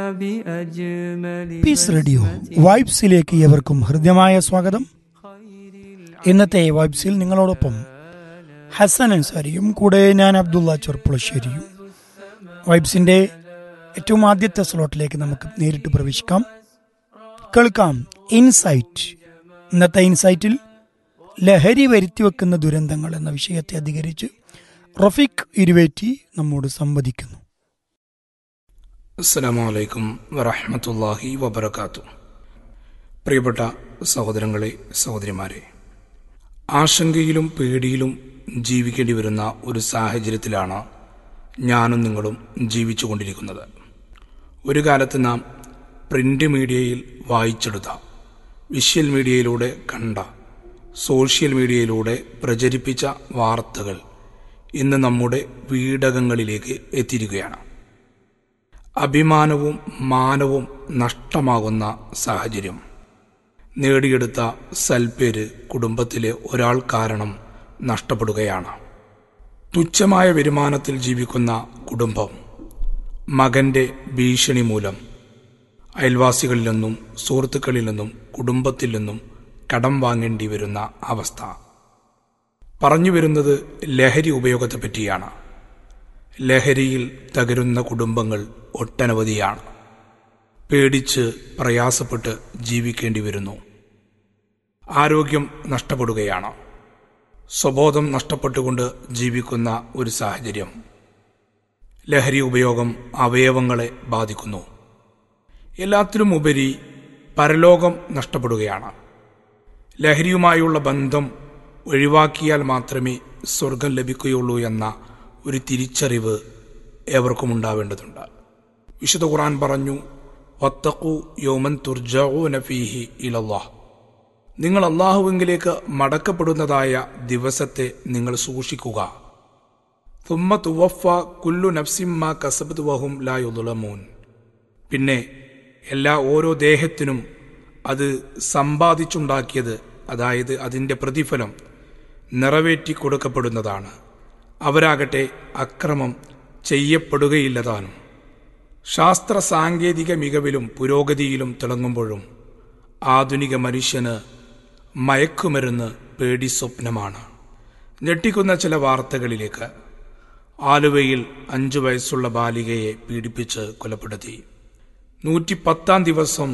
بأجمل piece radio വൈബ്സിലേക്ക് ഏവർക്കും ഹൃദ്യമായ സ്വാഗതം ഇന്നത്തെ വൈബ്സിൽ നിങ്ങളോടൊപ്പം ഹസൻ അൻസാരിയും കൂടെ ഞാൻ അബ്ദുള്ള ചെറുപ്പുളശ്ശേരിയും വൈബ്സിന്റെ ഏറ്റവും ആദ്യത്തെ സ്ലോട്ടിലേക്ക് നമുക്ക് നേരിട്ട് പ്രവേശിക്കാം കേൾക്കാം ഇൻസൈറ്റ് ഇന്നത്തെ ഇൻസൈറ്റിൽ ലഹരി വരുത്തിവെക്കുന്ന ദുരന്തങ്ങൾ എന്ന വിഷയത്തെ അധികരിച്ച് റഫീഖ് ഇരുവേറ്റി നമ്മോട് സംവദിക്കുന്നു അസ്സലാമു അലൈക്കും വറഹ്മത്തുള്ളാഹി വബറകാത്തു പ്രിയപ്പെട്ട സഹോദരങ്ങളെ സഹോദരിമാരെ ആശങ്കയിലും പേടിയിലും ജീവിക്കേണ്ടി വരുന്ന ഒരു സാഹചര്യത്തിലാണ് ഞാനും നിങ്ങളും ജീവിച്ചുകൊണ്ടിരിക്കുന്നത് ഒരു കാലത്ത് നാം പ്രിന്റ് മീഡിയയിൽ വായിച്ചെടുത്ത വിഷ്വൽ മീഡിയയിലൂടെ കണ്ട സോഷ്യൽ മീഡിയയിലൂടെ പ്രചരിപ്പിച്ച വാർത്തകൾ ഇന്ന് നമ്മുടെ വീടകങ്ങളിലേക്ക് എത്തിയിരിക്കുകയാണ് അഭിമാനവും മാനവും നഷ്ടമാകുന്ന സാഹചര്യം നേടിയെടുത്ത സൽപ്പേര് കുടുംബത്തിലെ ഒരാൾ കാരണം നഷ്ടപ്പെടുകയാണ് തുച്ഛമായ വരുമാനത്തിൽ ജീവിക്കുന്ന കുടുംബം മകന്റെ ഭീഷണി മൂലം അയൽവാസികളിൽ നിന്നും സുഹൃത്തുക്കളിൽ നിന്നും കുടുംബത്തിൽ നിന്നും കടം വാങ്ങേണ്ടി വരുന്ന അവസ്ഥ പറഞ്ഞു വരുന്നത് ലഹരി ഉപയോഗത്തെ പറ്റിയാണ് ലഹരിയിൽ തകരുന്ന കുടുംബങ്ങൾ ഒട്ടനവധിയാണ് പേടിച്ച് പ്രയാസപ്പെട്ട് ജീവിക്കേണ്ടി വരുന്നു ആരോഗ്യം നഷ്ടപ്പെടുകയാണ് സ്വബോധം നഷ്ടപ്പെട്ടുകൊണ്ട് ജീവിക്കുന്ന ഒരു സാഹചര്യം ലഹരി ഉപയോഗം അവയവങ്ങളെ ബാധിക്കുന്നു എല്ലാത്തിലും ഉപരി പരലോകം നഷ്ടപ്പെടുകയാണ് ലഹരിയുമായുള്ള ബന്ധം ഒഴിവാക്കിയാൽ മാത്രമേ സ്വർഗം ലഭിക്കുകയുള്ളൂ എന്ന ഒരു തിരിച്ചറിവ് ഏവർക്കും ഉണ്ടാവേണ്ടതുണ്ട് വിശുദ്ധ ഖുർആൻ പറഞ്ഞു വത്തഖു യോമൻ തുർജഊ നഫീഹി ഇലല്ലാഹ് നിങ്ങൾ അള്ളാഹുവിങ്കിലേക്ക് മടക്കപ്പെടുന്നതായ ദിവസത്തെ നിങ്ങൾ സൂക്ഷിക്കുക തുമ്മ തുവഫ കുല്ലു നഫ്സിമ്മ കസബത് വഹും ലാ യുദുലമൂൻ പിന്നെ എല്ലാ ഓരോ ദേഹത്തിനും അത് സമ്പാദിച്ചുണ്ടാക്കിയത് അതായത് അതിൻ്റെ പ്രതിഫലം നിറവേറ്റി കൊടുക്കപ്പെടുന്നതാണ് അവരാകട്ടെ അക്രമം ചെയ്യപ്പെടുകയില്ലതാനും ശാസ്ത്ര സാങ്കേതിക മികവിലും പുരോഗതിയിലും തിളങ്ങുമ്പോഴും ആധുനിക മനുഷ്യന് മയക്കുമരുന്ന് പേടി സ്വപ്നമാണ് ഞെട്ടിക്കുന്ന ചില വാർത്തകളിലേക്ക് ആലുവയിൽ അഞ്ചു വയസ്സുള്ള ബാലികയെ പീഡിപ്പിച്ച് കൊലപ്പെടുത്തി നൂറ്റിപ്പത്താം ദിവസം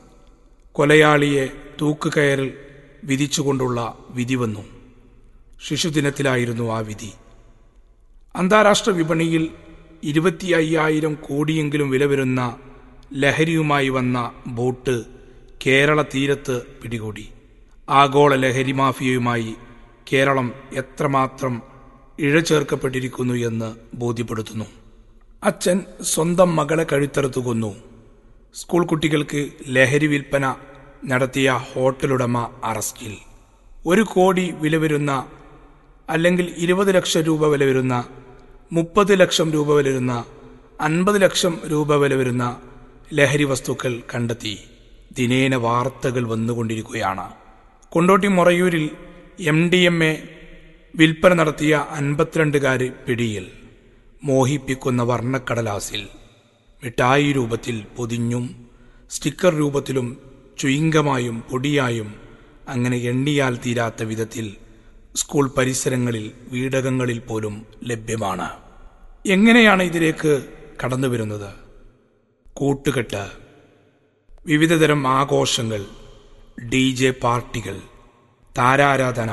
കൊലയാളിയെ തൂക്കുകയറിൽ വിധിച്ചുകൊണ്ടുള്ള വിധി വന്നു ശിശുദിനത്തിലായിരുന്നു ആ വിധി അന്താരാഷ്ട്ര വിപണിയിൽ ഇരുപത്തി അയ്യായിരം കോടിയെങ്കിലും വില വരുന്ന ലഹരിയുമായി വന്ന ബോട്ട് കേരള തീരത്ത് പിടികൂടി ആഗോള ലഹരി മാഫിയയുമായി കേരളം എത്രമാത്രം ഇഴചേർക്കപ്പെട്ടിരിക്കുന്നു എന്ന് ബോധ്യപ്പെടുത്തുന്നു അച്ഛൻ സ്വന്തം മകളെ കഴുത്തറുത്തു കൊന്നു സ്കൂൾ കുട്ടികൾക്ക് ലഹരി വിൽപ്പന നടത്തിയ ഹോട്ടലുടമ അറസ്റ്റിൽ ഒരു കോടി വില വരുന്ന അല്ലെങ്കിൽ ഇരുപത് ലക്ഷം രൂപ വില വരുന്ന മുപ്പത് ലക്ഷം രൂപ വില വരുന്ന അൻപത് ലക്ഷം രൂപ വില വരുന്ന ലഹരി വസ്തുക്കൾ കണ്ടെത്തി ദിനേന വാർത്തകൾ വന്നുകൊണ്ടിരിക്കുകയാണ് കൊണ്ടോട്ടി മൊറയൂരിൽ എം ഡി എം എ വിൽപ്പന നടത്തിയ അൻപത്തിരണ്ടുകാര് പിടിയിൽ മോഹിപ്പിക്കുന്ന വർണ്ണക്കടലാസിൽ മിഠായി രൂപത്തിൽ പൊതിഞ്ഞും സ്റ്റിക്കർ രൂപത്തിലും ചുയിങ്കമായും പൊടിയായും അങ്ങനെ എണ്ണിയാൽ തീരാത്ത വിധത്തിൽ സ്കൂൾ പരിസരങ്ങളിൽ വീടകങ്ങളിൽ പോലും ലഭ്യമാണ് എങ്ങനെയാണ് ഇതിലേക്ക് കടന്നു വരുന്നത് കൂട്ടുകെട്ട് വിവിധതരം ആഘോഷങ്ങൾ ഡി ജെ പാർട്ടികൾ താരാരാധന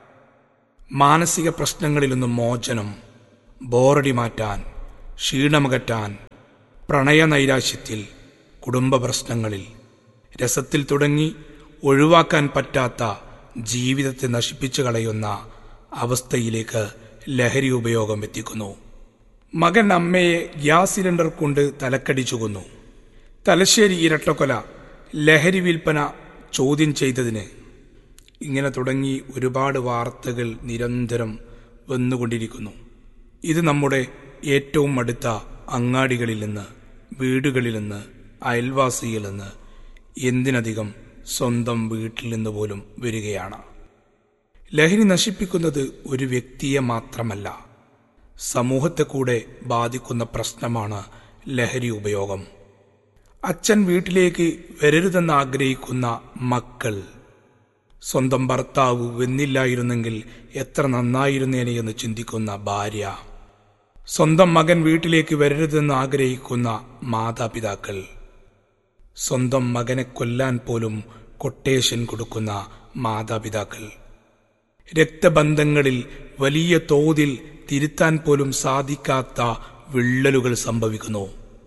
മാനസിക പ്രശ്നങ്ങളിൽ നിന്നും മോചനം ബോറടി മാറ്റാൻ ക്ഷീണമകറ്റാൻ പ്രണയനൈരാശ്യത്തിൽ കുടുംബ പ്രശ്നങ്ങളിൽ രസത്തിൽ തുടങ്ങി ഒഴിവാക്കാൻ പറ്റാത്ത ജീവിതത്തെ നശിപ്പിച്ചു കളയുന്ന അവസ്ഥയിലേക്ക് ലഹരി ഉപയോഗം എത്തിക്കുന്നു മകൻ അമ്മയെ ഗ്യാസ് സിലിണ്ടർ കൊണ്ട് തലക്കടിച്ചു കൊന്നു തലശ്ശേരി ഇരട്ടക്കൊല ലഹരി വിൽപ്പന ചോദ്യം ചെയ്തതിന് ഇങ്ങനെ തുടങ്ങി ഒരുപാട് വാർത്തകൾ നിരന്തരം വന്നുകൊണ്ടിരിക്കുന്നു ഇത് നമ്മുടെ ഏറ്റവും അടുത്ത അങ്ങാടികളിൽ നിന്ന് വീടുകളിൽ നിന്ന് അയൽവാസിയിൽ നിന്ന് എന്തിനധികം സ്വന്തം വീട്ടിൽ നിന്ന് പോലും വരികയാണ് ലഹരി നശിപ്പിക്കുന്നത് ഒരു വ്യക്തിയെ മാത്രമല്ല സമൂഹത്തെ കൂടെ ബാധിക്കുന്ന പ്രശ്നമാണ് ലഹരി ഉപയോഗം അച്ഛൻ വീട്ടിലേക്ക് വരരുതെന്ന് ആഗ്രഹിക്കുന്ന മക്കൾ സ്വന്തം ഭർത്താവ് വെന്നില്ലായിരുന്നെങ്കിൽ എത്ര നന്നായിരുന്നേനെ എന്ന് ചിന്തിക്കുന്ന ഭാര്യ സ്വന്തം മകൻ വീട്ടിലേക്ക് വരരുതെന്ന് ആഗ്രഹിക്കുന്ന മാതാപിതാക്കൾ സ്വന്തം മകനെ കൊല്ലാൻ പോലും കൊട്ടേഷൻ കൊടുക്കുന്ന മാതാപിതാക്കൾ രക്തബന്ധങ്ങളിൽ വലിയ തോതിൽ തിരുത്താൻ പോലും സാധിക്കാത്ത വിള്ളലുകൾ സംഭവിക്കുന്നു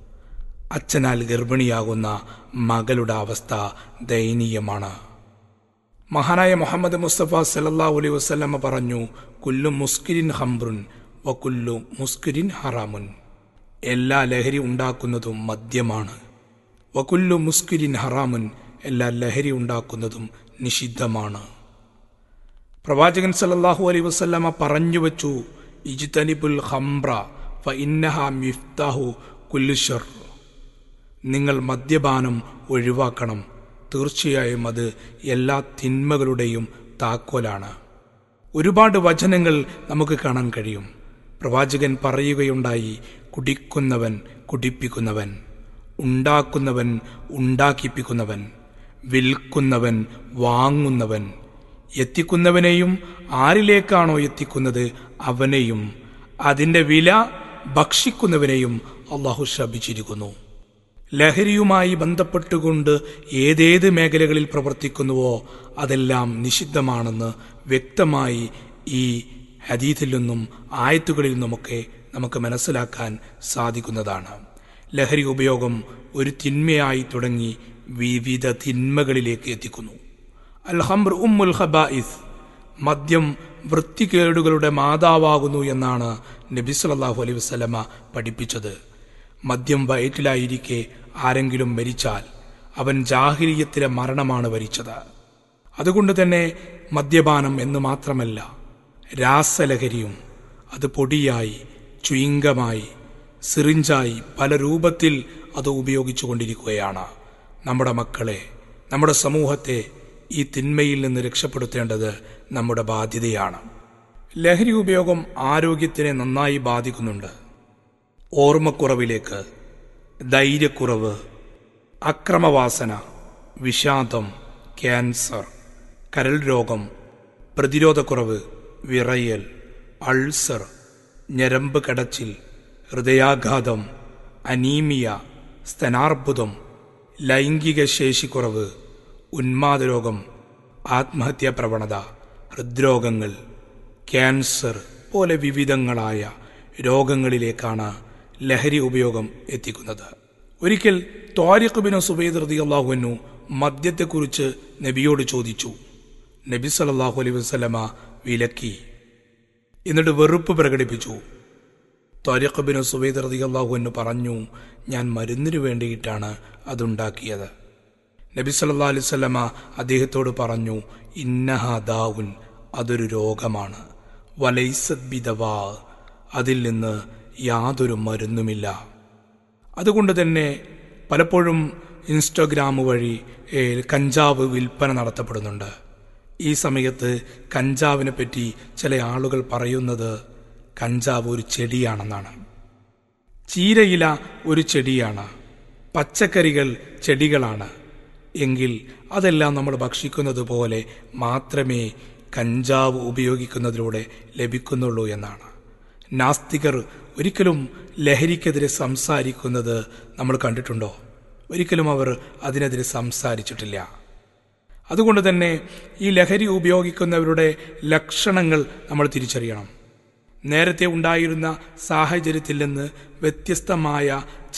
അച്ഛനാൽ ഗർഭിണിയാകുന്ന മകളുടെ അവസ്ഥ ദയനീയമാണ് മഹാനായ മുഹമ്മദ് മുസ്തഫ സലല്ലാഹു അലൈഹി വസ്ലമ പറഞ്ഞു കുല്ലു മുസ്കിരിൻ ഹംബ്രുൻ വക്കുല്ലു മുസ്കിരിൻ ഹറാമുൻ എല്ലാ ലഹരി ഉണ്ടാക്കുന്നതും മദ്യമാണ് വക്കുല്ലു മുസ്കിരിൻ ഹറാമുൻ എല്ലാ ലഹരി ഉണ്ടാക്കുന്നതും നിഷിദ്ധമാണ് പ്രവാചകൻ സല്ലല്ലാഹു അലൈഹി വസല്ലമ പറഞ്ഞു വച്ചു ഇജ്തനിബുൽ ഹംബ്ര ഫ ഇന്നഹ മിഫ്താഹു കുല്ലുഷർ നിങ്ങൾ മദ്യപാനം ഒഴിവാക്കണം തീർച്ചയായും അത് എല്ലാ തിന്മകളുടെയും താക്കോലാണ് ഒരുപാട് വചനങ്ങൾ നമുക്ക് കാണാൻ കഴിയും പ്രവാചകൻ പറയുകയുണ്ടായി കുടിക്കുന്നവൻ കുടിപ്പിക്കുന്നവൻ ഉണ്ടാക്കുന്നവൻ ഉണ്ടാക്കിപ്പിക്കുന്നവൻ വിൽക്കുന്നവൻ വാങ്ങുന്നവൻ എത്തിക്കുന്നവനെയും ആരിലേക്കാണോ എത്തിക്കുന്നത് അവനെയും അതിന്റെ വില ഭക്ഷിക്കുന്നവനെയും അള്ളാഹു ശപിച്ചിരിക്കുന്നു ലഹരിയുമായി ബന്ധപ്പെട്ടുകൊണ്ട് ഏതേത് മേഖലകളിൽ പ്രവർത്തിക്കുന്നുവോ അതെല്ലാം നിഷിദ്ധമാണെന്ന് വ്യക്തമായി ഈ ഹദീഥിൽ നിന്നും ആയത്തുകളിൽ നിന്നുമൊക്കെ നമുക്ക് മനസ്സിലാക്കാൻ സാധിക്കുന്നതാണ് ലഹരി ഉപയോഗം ഒരു തിന്മയായി തുടങ്ങി വിവിധ തിന്മകളിലേക്ക് എത്തിക്കുന്നു അൽഹംർ ഉമ്മുൽ ഖബായിസ് മദ്യം വൃത്തികേടുകളുടെ മാതാവാകുന്നു എന്നാണ് നബി സല്ലല്ലാഹു അലൈഹി വസല്ലമ പഠിപ്പിച്ചത് മദ്യം വയറ്റിലായിരിക്കെ ആരെങ്കിലും മരിച്ചാൽ അവൻ ജാഹിരീയത്തിലെ മരണമാണ് വരിച്ചത് അതുകൊണ്ട് തന്നെ മദ്യപാനം എന്ന് മാത്രമല്ല രാസലഹരിയും അത് പൊടിയായി ചുയിങ്കമായി സിറിഞ്ചായി പല രൂപത്തിൽ അത് ഉപയോഗിച്ചു കൊണ്ടിരിക്കുകയാണ് നമ്മുടെ മക്കളെ നമ്മുടെ സമൂഹത്തെ ഈ തിന്മയിൽ നിന്ന് രക്ഷപ്പെടുത്തേണ്ടത് നമ്മുടെ ബാധ്യതയാണ് ലഹരി ഉപയോഗം ആരോഗ്യത്തിനെ നന്നായി ബാധിക്കുന്നുണ്ട് ഓർമ്മക്കുറവിലേക്ക് ധൈര്യക്കുറവ് അക്രമവാസന വിഷാദം ക്യാൻസർ കരൾ രോഗം പ്രതിരോധക്കുറവ് വിറയൽ അൾസർ ഞരമ്പ് കടച്ചിൽ ഹൃദയാഘാതം അനീമിയ സ്തനാർബുദം ലൈംഗിക ശേഷിക്കുറവ് ഉന്മാദരോഗം ആത്മഹത്യാ പ്രവണത ഹൃദ്രോഗങ്ങൾ ക്യാൻസർ പോലെ വിവിധങ്ങളായ രോഗങ്ങളിലേക്കാണ് ലഹരി ഉപയോഗം എത്തിക്കുന്നത് ഒരിക്കൽ ത്വാരിഖ് ബിൻ സുബൈദ് റളിയല്ലാഹുവിനു മദ്യത്തെക്കുറിച്ച് നബിയോട് ചോദിച്ചു നബി സല്ലല്ലാഹു അലൈഹി വസല്ലമ വിലക്കി എന്നിട്ട് വെറുപ്പ് പ്രകടിപ്പിച്ചു ത്വാരിഖ് ബിൻ സുബൈദ് റളിയല്ലാഹുവിനു പറഞ്ഞു ഞാൻ മരുന്നിനു വേണ്ടിയിട്ടാണ് അതുണ്ടാക്കിയത് നബി സല്ലല്ലാഹു അലൈഹി വസല്ലമ അദ്ദേഹത്തോട് പറഞ്ഞു ഇന്നഹ ദാവുൻ അതൊരു രോഗമാണ് വലൈസത് ബിദവാ അതിൽ നിന്ന് യാതൊരു മരുന്നുമില്ല അതുകൊണ്ട് തന്നെ പലപ്പോഴും ഇൻസ്റ്റഗ്രാം വഴി ഏ, കഞ്ചാവ് വിൽപ്പന നടത്തപ്പെടുന്നുണ്ട് ഈ സമയത്ത് കഞ്ചാവിനെ പറ്റി ചില ആളുകൾ പറയുന്നത് കഞ്ചാവ് ഒരു ചെടിയാണെന്നാണ് ചീരയില ഒരു ചെടിയാണ് പച്ചക്കറികൾ ചെടികളാണ് എങ്കിൽ അതെല്ലാം നമ്മൾ ഭക്ഷിക്കുന്നത് പോലെ മാത്രമേ കഞ്ചാവ് ഉപയോഗിക്കുന്നതിലൂടെ ലഭിക്കുന്നുള്ളൂ എന്നാണ് നാസ്തികർ ഒരിക്കലും ലഹരിക്കെതിരെ സംസാരിക്കുന്നത് നമ്മൾ കണ്ടിട്ടുണ്ടോ ഒരിക്കലും അവർ അതിനെതിരെ സംസാരിച്ചിട്ടില്ല അതുകൊണ്ട് തന്നെ ഈ ലഹരി ഉപയോഗിക്കുന്നവരുടെ ലക്ഷണങ്ങൾ നമ്മൾ തിരിച്ചറിയണം നേരത്തെ ഉണ്ടായിരുന്ന സാഹചര്യത്തിൽ നിന്ന് വ്യത്യസ്തമായ